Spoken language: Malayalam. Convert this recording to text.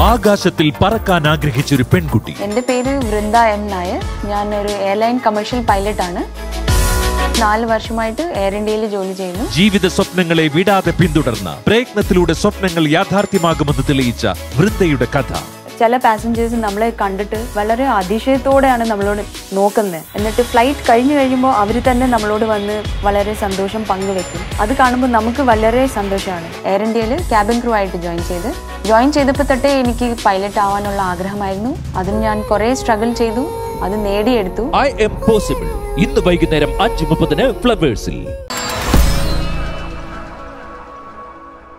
ആകാശത്തിൽ പറക്കാൻ ആഗ്രഹിച്ച ഒരു പെൺകുട്ടി എൻ്റെ പേര് വൃന്ദ എം നായർ ഞാൻ ഒരു എയർലൈൻ കമേഴ്ഷ്യൽ പൈലറ്റ് ആണ് നാല് വർഷമായിട്ട് എയർ ഇന്ത്യയിൽ ജോലി ചെയ്യുന്നു ജീവിത സ്വപ്നങ്ങളെ വിടാതെ പിന്തുടർന്ന പ്രയത്നത്തിലൂടെ സ്വപ്നങ്ങൾ യാഥാർത്ഥ്യമാകുമെന്ന് തെളിയിച്ച വൃന്ദയുടെ കഥ ചില പാസഞ്ചേഴ്സ് നമ്മളെ കണ്ടിട്ട് വളരെ അതിശയത്തോടെയാണ് നമ്മളോട് നോക്കുന്നത് എന്നിട്ട് ഫ്ലൈറ്റ് കഴിഞ്ഞു കഴിയുമ്പോൾ അവർ തന്നെ നമ്മളോട് വന്ന് വളരെ സന്തോഷം പങ്കുവെക്കും അത് കാണുമ്പോൾ നമുക്ക് വളരെ സന്തോഷമാണ് എയർ ഇന്ത്യയിൽ ക്യാബിൻ ക്രൂ ആയിട്ട് ജോയിൻ ചെയ്ത് ജോയിൻ ചെയ്തപ്പോൾ തൊട്ടേ എനിക്ക് പൈലറ്റ് ആവാനുള്ള ആഗ്രഹമായിരുന്നു അതിന് ഞാൻ കുറേ സ്ട്രഗിൾ ചെയ്തു അത് നേടിയെടുത്തു ഐ എം പോസിബിൾ ഇന്ന് വൈകുന്നേരം അഞ്ച് മുപ്പതിന് ഫ്ലവേഴ്സിൽ